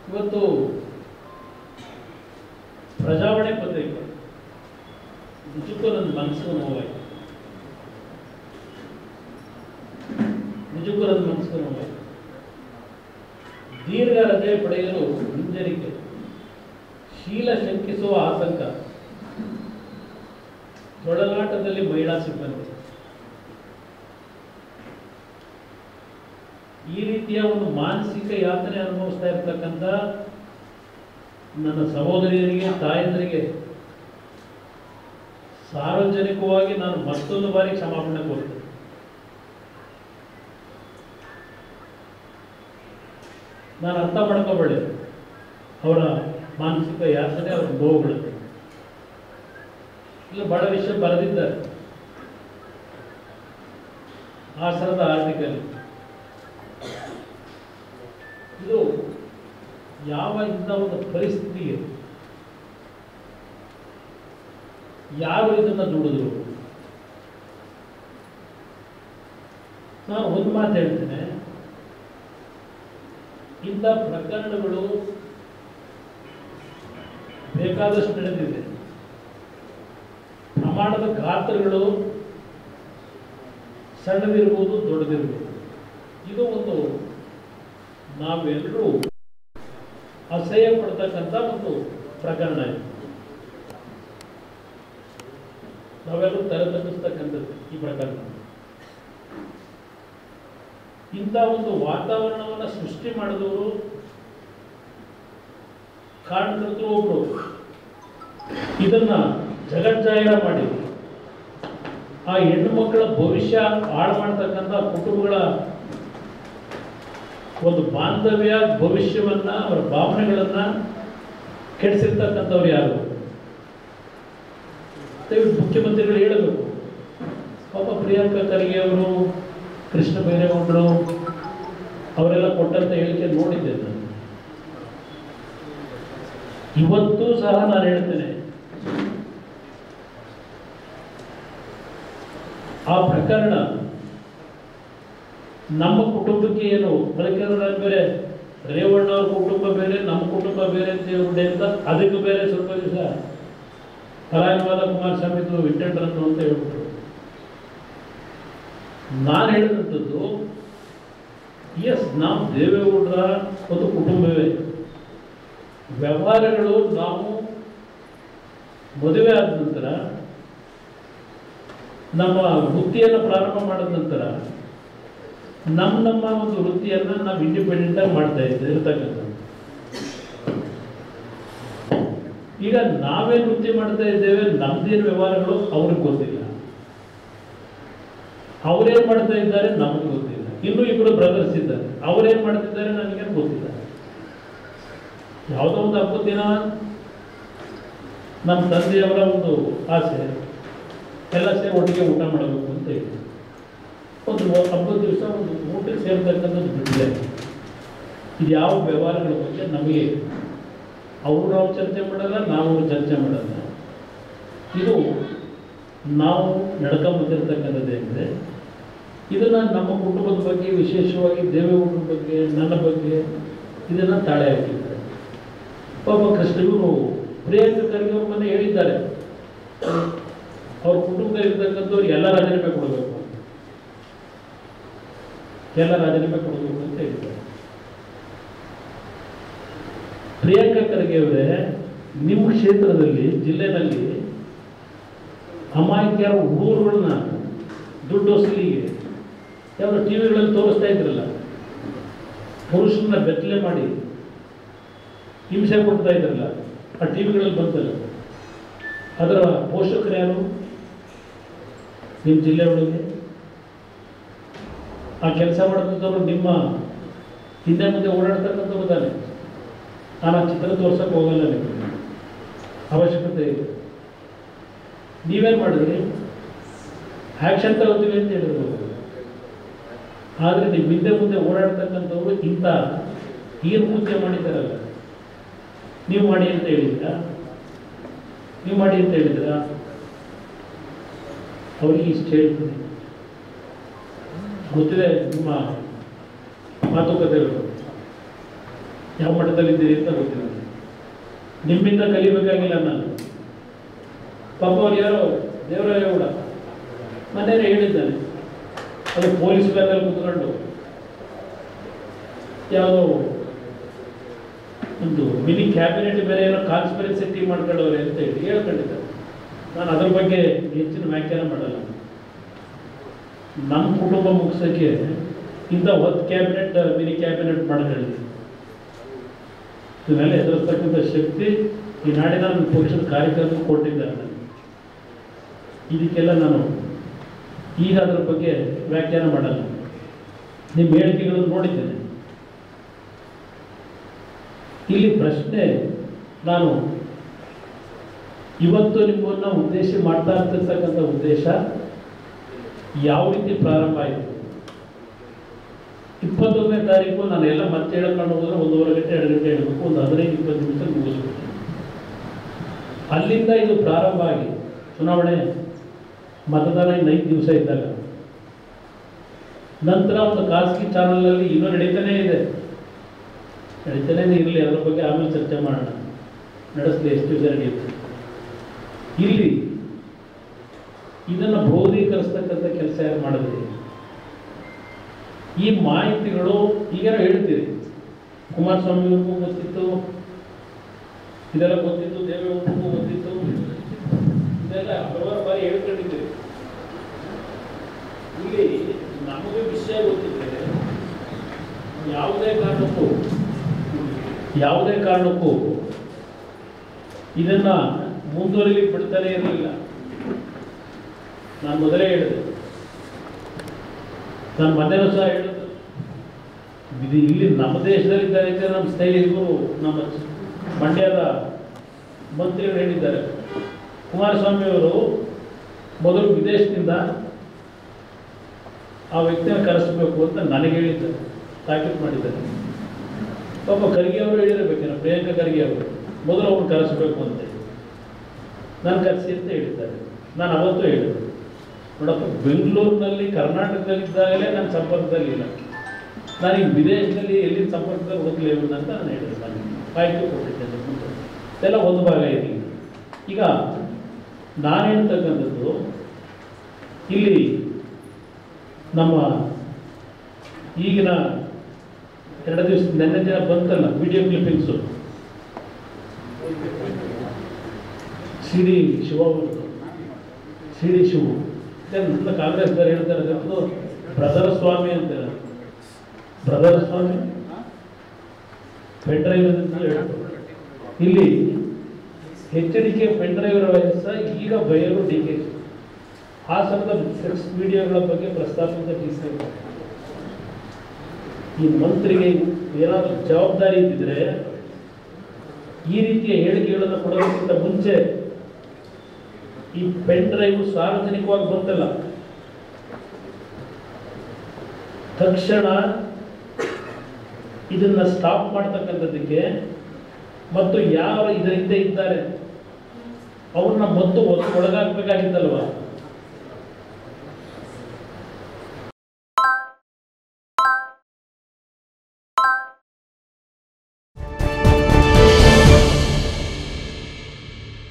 ಇವತ್ತು ಪ್ರಜಾವಾಣಿ ಪತ್ರಿಕೆ ನಿಜಕ್ಕೂ ನನ್ನ ಮನಸ್ಸು ನೋವಾಯಿತು ನಿಜಕ್ಕೂ ನನ್ನ ಮನಸ್ಸು ನೋವಾಯಿತು ದೀರ್ಘ ರಜೆ ಪಡೆಯಲು ಹಿಂಜರಿಕೆ ಶೀಲ ಶಂಕಿಸುವ ಆತಂಕ ತೊಳಲಾಟದಲ್ಲಿ ಮಹಿಳಾ ಸಿಬ್ಬಂದಿ ಈ ರೀತಿಯ ಒಂದು ಮಾನಸಿಕ ಯಾತನೆ ಅನುಭವಿಸ್ತಾ ಇರ್ತಕ್ಕಂಥ ನನ್ನ ಸಹೋದರಿಯರಿಗೆ ತಾಯಂದರಿಗೆ ಸಾರ್ವಜನಿಕವಾಗಿ ನಾನು ಮತ್ತೊಂದು ಬಾರಿ ಕ್ಷಮಾಪಣೆ ಕೋರ್ತೇನೆ ನಾನು ಅರ್ಥ ಮಾಡ್ಕೋಬೇಡಿ ಅವರ ಮಾನಸಿಕ ಯಾತನೆ ಅವರ ನೋವುಗಳು ಇಲ್ಲ ಬಹಳ ವಿಷಯ ಬರೆದಿದ್ದಾರೆ ಹಾಸನದ ಆರ್ಟಿಕಲ್ ಇದು ಯಾವ ಇಂಥ ಒಂದು ಪರಿಸ್ಥಿತಿಗೆ ಯಾರು ಇದನ್ನು ದುಡಿದ್ರು ನಾನು ಒಂದು ಮಾತು ಹೇಳ್ತೇನೆ ಇಂಥ ಪ್ರಕರಣಗಳು ಬೇಕಾದಷ್ಟು ನಡೆದಿದೆ ಪ್ರಮಾಣದ ಗಾತ್ರಗಳು ಸಣ್ಣದಿರ್ಬೋದು ದೊಡ್ಡದಿರ್ಬೋದು ಇದು ಒಂದು ನಾವೆಲ್ಲರೂ ಅಸಹ್ಯ ಪಡ್ತಕ್ಕಂಥ ಒಂದು ಪ್ರಕರಣ ಇದು ನಾವೆಲ್ಲರೂ ತಲೆ ತಗ್ಗಿಸ್ತಕ್ಕಂಥದ್ದು ಈ ಪ್ರಕರಣ ಇಂಥ ಒಂದು ವಾತಾವರಣವನ್ನು ಸೃಷ್ಟಿ ಮಾಡಿದವರು ಕಾರಣಕರ್ತರು ಒಬ್ರು ಇದನ್ನ ಜಗಜ್ಜಾಹಿರ ಮಾಡಿ ಆ ಹೆಣ್ಣು ಮಕ್ಕಳ ಭವಿಷ್ಯ ಹಾಳು ಮಾಡ್ತಕ್ಕಂಥ ಕುಟುಂಬಗಳ ಒಂದು ಬಾಂಧವ್ಯ ಭವಿಷ್ಯವನ್ನ ಅವರ ಭಾವನೆಗಳನ್ನ ಕೆಡಿಸಿರ್ತಕ್ಕಂಥವ್ರು ಯಾರು ದಯವಿಟ್ಟು ಮುಖ್ಯಮಂತ್ರಿಗಳು ಹೇಳಬೇಕು ಪಾಪ ಪ್ರಿಯಾಂಕಾ ಖರ್ಗೆ ಅವರು ಕೃಷ್ಣ ಬೈರೇಗೌಡರು ಅವರೆಲ್ಲ ಕೊಟ್ಟಂತ ಹೇಳಿಕೆ ನೋಡಿದ್ದೆ ನಾನು ಇವತ್ತು ಸಹ ನಾನು ಹೇಳ್ತೇನೆ ಆ ಪ್ರಕರಣ ನಮ್ಮ ಕುಟುಂಬಕ್ಕೆ ಏನು ಮಲ್ಲಿಕಾರ್ಜುನ ಬೇರೆ ರೇವಣ್ಣ ಅವ್ರ ಕುಟುಂಬ ಬೇರೆ ನಮ್ಮ ಕುಟುಂಬ ಬೇರೆ ಅಂತ ಹೇಳ್ಬಿಟ್ಟೆ ಅಂತ ಅದಕ್ಕೆ ಬೇರೆ ಸ್ವಲ್ಪ ದಿವಸ ಪಲಾಯನವಾದ ಕುಮಾರಸ್ವಾಮಿದು ವಿಟ್ಟಂಡ್ರನ್ನು ಅಂತ ಹೇಳ್ಬಿಟ್ರು ನಾನು ಹೇಳಿದಂಥದ್ದು ಎಸ್ ನಾವು ದೇವೇಗೌಡರ ಒಂದು ಕುಟುಂಬವೇ ವ್ಯವಹಾರಗಳು ನಾವು ಮದುವೆ ಆದ ನಂತರ ನಮ್ಮ ವೃತ್ತಿಯನ್ನು ಪ್ರಾರಂಭ ಮಾಡಿದ ನಂತರ ನಮ್ಮ ನಮ್ಮ ಒಂದು ವೃತ್ತಿಯನ್ನು ನಾವು ಇಂಡಿಪೆಂಡೆಂಟ್ ಆಗಿ ಮಾಡ್ತಾ ಇದ್ದೆ ಇರ್ತಕ್ಕಂಥ ಈಗ ನಾವೇ ವೃತ್ತಿ ಮಾಡ್ತಾ ಇದ್ದೇವೆ ನಮ್ದೇನು ವ್ಯವಹಾರಗಳು ಅವ್ರಿಗೆ ಗೊತ್ತಿಲ್ಲ ಅವ್ರೇನ್ ಮಾಡ್ತಾ ಇದ್ದಾರೆ ನಮಗೆ ಗೊತ್ತಿಲ್ಲ ಇನ್ನೂ ಇಬ್ಬರು ಬ್ರದರ್ಸ್ ಇದ್ದಾರೆ ಅವ್ರೇನ್ ಮಾಡ್ತಿದ್ದಾರೆ ನನಗೇನು ಗೊತ್ತಿಲ್ಲ ಯಾವುದೋ ಒಂದು ಹಬ್ಬದ ದಿನ ನಮ್ಮ ತಂದೆಯವರ ಒಂದು ಆಸೆ ಎಲ್ಲ ಸೇರಿ ಒಟ್ಟಿಗೆ ಊಟ ಮಾಡಬೇಕು ಅಂತ ಹೇಳಿ ಒಂದು ಹಬ್ಬದ ದಿವಸ ಒಂದು ಊಟಕ್ಕೆ ಸೇರ್ತಕ್ಕಂಥದ್ದು ಬಿಟ್ಟಿದೆ ಇದು ಯಾವ ವ್ಯವಹಾರಗಳ ಬಗ್ಗೆ ನಮಗೆ ಅವರು ನಾವು ಚರ್ಚೆ ಮಾಡಲ್ಲ ನಾವು ಅವ್ರು ಚರ್ಚೆ ಮಾಡಲ್ಲ ಇದು ನಾವು ನಡ್ಕೊಂಬಂದಿರ್ತಕ್ಕಂಥದ್ದು ಏನಿದೆ ಇದನ್ನು ನಮ್ಮ ಕುಟುಂಬದ ಬಗ್ಗೆ ವಿಶೇಷವಾಗಿ ದೇವೇಗೌಡರ ಬಗ್ಗೆ ನನ್ನ ಬಗ್ಗೆ ಇದನ್ನು ತಾಳೆ ಹಾಕಿದ್ದಾರೆ ಪಾಪ ಕೃಷ್ಣ ಇವರು ಪ್ರಿಯಾಂಕ ಖರ್ಗೆ ಅವ್ರ ಮನೆ ಹೇಳಿದ್ದಾರೆ ಅವ್ರ ಕುಟುಂಬದಲ್ಲಿ ಇರ್ತಕ್ಕಂಥವ್ರು ಎಲ್ಲ ರಾಜೀನಾಮೆ ಕೊಡಬೇಕು ಅಂತ. ಎಲ್ಲ ರಾಜೀನಾಮೆ ಕೊಡಬೇಕು ಅಂತ ಹೇಳಿದ್ದಾರೆ ಪ್ರಿಯಾಂಕ ಖರ್ಗೆ ಅವರೇ ನಿಮ್ಮ ಕ್ಷೇತ್ರದಲ್ಲಿ ಜಿಲ್ಲೆನಲ್ಲಿ ಅಮಾಯಕರ ಹುಡುಗರುಗಳನ್ನ ದುಡ್ಡು ವಸೂಲಿಗೆ ಯಾವ್ದು ಟಿ ವಿಗಳಲ್ಲಿ ತೋರಿಸ್ತಾ ಇದ್ರಲ್ಲ ಪುರುಷರನ್ನ ಬೆತ್ತಲೆ ಮಾಡಿ ಹಿಂಸೆ ಕೊಡ್ತಾ ಇದ್ರಲ್ಲ ಆ ಟಿ ವಿಗಳಲ್ಲಿ ಬಂತಲ್ಲ ಅದರ ಪೋಷಕರು ಯಾರು ನಿಮ್ಮ ಜಿಲ್ಲೆ ಒಳಗೆ ಆ ಕೆಲಸ ಮಾಡಿದಂಥವ್ರು ನಿಮ್ಮ ಹಿಂದೆ ಮುಂದೆ ಓಡಾಡ್ತಕ್ಕಂಥವ್ರು ತಾನೆ ನಾನು ಆ ಚಿತ್ರ ತೋರ್ಸಕ್ಕೆ ಹೋಗಲ್ಲ ನಿಮಗೆ ಅವಶ್ಯಕತೆ ಇದೆ ನೀವೇನು ಮಾಡಿದ್ರಿ ಆ್ಯಕ್ಷನ್ ತಗೋತೀವಿ ಅಂತ ಹೇಳಿದ್ರು ಆದರೆ ನೀವು ಹಿಂದೆ ಮುಂದೆ ಓಡಾಡ್ತಕ್ಕಂಥವ್ರು ಇಂಥ ಏನು ಕೃತ್ಯ ಮಾಡಿದ್ದಾರಲ್ಲ ನೀವು ಮಾಡಿ ಅಂತ ಹೇಳಿದ್ರಾ ನೀವು ಮಾಡಿ ಅಂತ ಹೇಳಿದ್ರಾ ಅವರಿಗೆ ಇಷ್ಟು ಹೇಳ್ತೀನಿ ಗೊತ್ತಿದೆ ನಿಮ್ಮ ಮಾತುಕತೆಗಳು ಯಾವ ಮಟ್ಟದಲ್ಲಿದ್ದೀರಿ ಅಂತ ಗೊತ್ತಿಲ್ಲ ನಿಮ್ಮಿಂದ ಕಲಿಬೇಕಾಗಿಲ್ಲ ನಾನು ಪಾಪ ಅವ್ರು ಯಾರೋ ದೇವರಾಯಗೌಡ ಮನೇಲಿ ಹೇಳಿದ್ದಾನೆ ಅದು ಪೊಲೀಸ್ ಬ್ಯಾಗಲ್ಲಿ ಕುತ್ಕೊಂಡು ಯಾವುದೋ ಒಂದು ಮಿನಿ ಕ್ಯಾಬಿನೆಟ್ ಬೇರೆ ಏನೋ ಕಾನ್ಸ್ಪರೆನ್ಸಿ ಟೀಮ್ ಮಾಡ್ಕೊಂಡವ್ರೆ ಅಂತ ಹೇಳಿ ಹೇಳ್ಕೊಂಡಿದ್ದಾರೆ ನಾನು ಅದ್ರ ಬಗ್ಗೆ ಹೆಚ್ಚಿನ ವ್ಯಾಖ್ಯಾನ ಮಾಡಲ್ಲ ನಮ್ಮ ಕುಟುಂಬ ಮುಗಿಸೋಕ್ಕೆ ಇಂಥ ಹೊತ್ತು ಕ್ಯಾಬಿನೆಟ್ ಮಿನಿ ಕ್ಯಾಬಿನೆಟ್ ಮಾಡ್ಕೊಂಡಿದ್ದೆ ಇದನ್ನೆಲ್ಲ ಎದುರಿಸ್ತಕ್ಕಂಥ ಶಕ್ತಿ ಈ ನಾಡಿನ ನನ್ನ ಪಕ್ಷದ ಕಾರ್ಯಕರ್ತರು ಕೊಟ್ಟಿದ್ದಾರೆ ನನಗೆ ಇದಕ್ಕೆಲ್ಲ ನಾನು ಈಗ ಅದ್ರ ಬಗ್ಗೆ ವ್ಯಾಖ್ಯಾನ ಮಾಡಲ್ಲ ನಿಮ್ಮ ಹೇಳಿಕೆಗಳನ್ನು ನೋಡಿದ್ದೇನೆ ಇಲ್ಲಿ ಪ್ರಶ್ನೆ ನಾನು ಇವತ್ತು ನಿಮ್ಮನ್ನ ಉದ್ದೇಶ ಮಾಡ್ತಾ ಇರ್ತಿರ್ತಕ್ಕಂಥ ಉದ್ದೇಶ ಯಾವ ರೀತಿ ಪ್ರಾರಂಭ ಆಯಿತು ಇಪ್ಪತ್ತೊಂದನೇ ತಾರೀಕು ನಾನು ಎಲ್ಲ ಮತ್ತೆ ಹೇಳ್ಕೊಂಡು ಹೋದ್ರೆ ಒಂದೂವರೆ ಗಂಟೆ ಎರಡು ಗಂಟೆ ಹೇಳಬೇಕು ಒಂದು ಹದಿನೈದು ಇಪ್ಪತ್ತು ನಿಮಿಷ ಮುಗಿಸ್ಬೇಕು ಅಲ್ಲಿಂದ ಇದು ಪ್ರಾರಂಭ ಆಗಿ ಚುನಾವಣೆ ಮತದಾನ ಇನ್ನು ಐದು ದಿವಸ ಇದ್ದಾಗ ನಂತರ ಒಂದು ಖಾಸಗಿ ಚಾನಲ್ನಲ್ಲಿ ಇನ್ನೂ ನಡೀತಾನೇ ಇದೆ ನಡೀತಾನೇ ಇರಲಿ ಅದ್ರ ಬಗ್ಗೆ ಆಮೇಲೆ ಚರ್ಚೆ ಮಾಡೋಣ ನಡೆಸಲಿ ಎಷ್ಟು ದಿವಸ ನಡೆಯುತ್ತೆ ಇಲ್ಲಿ ಇದನ್ನು ಬೋಧೀಕರಿಸ್ತಕ್ಕಂಥ ಕೆಲಸ ಯಾರು ಮಾಡಿದ್ರಿ ಈ ಮಾಹಿತಿಗಳು ಈಗೇನೋ ಹೇಳ್ತೀರಿ ಕುಮಾರಸ್ವಾಮಿ ಅವ್ರಿಗೂ ಗೊತ್ತಿತ್ತು ಇದೆಲ್ಲ ಗೊತ್ತಿತ್ತು ದೇವೇಗೌಡರಿಗೂ ಗೊತ್ತಿತ್ತು ಇದೆಲ್ಲ ಹಲವಾರು ಬಾರಿ ಹೇಳ್ಕೊಂಡಿದ್ದೀರಿ ಇಲ್ಲಿ ನಮಗೆ ವಿಷಯ ಗೊತ್ತಿದ್ರೆ ಯಾವುದೇ ಕಾರಣಕ್ಕೂ ಯಾವುದೇ ಕಾರಣಕ್ಕೂ ಇದನ್ನ ಮುಂದುವರಿಲಿಕ್ಕೆ ಬಿಡ್ತಾನೆ ಇರಲಿಲ್ಲ ನಾನು ಮೊದಲೇ ಹೇಳಿದೆ ನಾನು ಮೊನ್ನೆನೂ ಸಹ ಹೇಳಿದ್ದು ಇದು ಇಲ್ಲಿ ನಮ್ಮ ದೇಶದಲ್ಲಿ ಇದ್ದಾರೆ ನಮ್ಮ ಸ್ನೇಹಿತರು ನಮ್ಮ ಮಂಡ್ಯದ ಮಂತ್ರಿಗಳು ಹೇಳಿದ್ದಾರೆ ಕುಮಾರಸ್ವಾಮಿ ಅವರು ಮೊದಲು ವಿದೇಶದಿಂದ ಆ ವ್ಯಕ್ತಿನ ಕರೆಸಬೇಕು ಅಂತ ನನಗೆ ಹೇಳಿದ್ದಾರೆ ತಾಕೀತು ಮಾಡಿದ್ದಾರೆ ಪಾಪ ಖರ್ಗೆ ಅವರು ಹೇಳಿರಬೇಕೇನೋ ಪ್ರಿಯಾಂಕಾ ಖರ್ಗೆ ಅವರು ಮೊದಲು ಅವ್ರನ್ನ ಕರೆಸಬೇಕು ಅಂತ ಹೇಳಿ ನಾನು ಕರೆಸಿ ಅಂತ ಹೇಳಿದ್ದಾರೆ ನಾನು ಅವತ್ತು ಹೇಳಿದೆ ನೋಡಪ್ಪ ಬೆಂಗಳೂರಿನಲ್ಲಿ ಕರ್ನಾಟಕದಲ್ಲಿದ್ದಾಗಲೇ ನನ್ನ ಸಂಪರ್ಕದಲ್ಲಿ ಇಲ್ಲ ನಾನು ಈಗ ವಿದೇಶದಲ್ಲಿ ಎಲ್ಲಿ ಸಂಪರ್ಕದಲ್ಲಿ ಹೋಗಲೇವು ಅಂತ ನಾನು ಹೇಳಿದೆ ನಾನು ಮಾಹಿತಿ ಕೊಟ್ಟಿದ್ದೇನೆ ಮುಂದೆ ಇದೆಲ್ಲ ಒಂದು ಭಾಗ ಇದೆ ಈಗ. ಈಗ ನಾನು ಹೇಳ್ತಕ್ಕಂಥದ್ದು ಇಲ್ಲಿ ನಮ್ಮ ಈಗಿನ ಎರಡು ದಿವಸ ನೆನ್ನೆ ದಿನ ಬಂತಲ್ಲ video clippings C D Shiva ಅವ್ರದ್ದು ಸಿ ಡಿ ಶಿವು ನನ್ನ ಕಾಂಗ್ರೆಸ್ದವ್ರು ಹೇಳ್ತಾರೆ ಅದು ಬ್ರದರ ಸ್ವಾಮಿ ಅಂತಾರೆ ಬ್ರದರ ಸ್ವಾಮಿ ಪೆಂಡ್ರೈವ್ ಅಂತ ಹೇಳ್ತಾರೆ ಇಲ್ಲಿ ಎಚ್ ಡಿ ಕೆ ಪೆಂಡ್ರೈವರ ವಯಸ್ಸ ಈಗ ಬಯಲು ಡಿ ಕೆ ಹಾಸನದ ಸೆಕ್ಸ್ ವಿಡಿಯೋಗಳ ಬಗ್ಗೆ ಪ್ರಸ್ತಾಪಿಸಿದ ಡಿ ಸಿ ಈ ಮಂತ್ರಿಗೆ ಏನಾದರೂ ಜವಾಬ್ದಾರಿ ಇದ್ದಿದ್ರೆ ಈ ರೀತಿಯ ಹೇಳಿಕೆಗಳನ್ನು ಕೊಡೋದಕ್ಕಿಂತ ಮುಂಚೆ ಈ ಪೆನ್ ಡ್ರೈವ್ ಸಾರ್ವಜನಿಕವಾಗಿ ಬಂತಲ್ಲ ತಕ್ಷಣ ಇದನ್ನ ಸ್ಟಾಪ್ ಮಾಡ್ತಕ್ಕಂಥದ್ದಕ್ಕೆ ಮತ್ತು ಯಾರು ಇದರ ಹಿಂದೆ ಇದ್ದಾರೆ ಅವ್ರನ್ನ ಮೊದಲು ಒಳಗಾಗಬೇಕಾಗಿದ್ದಲ್ವಾ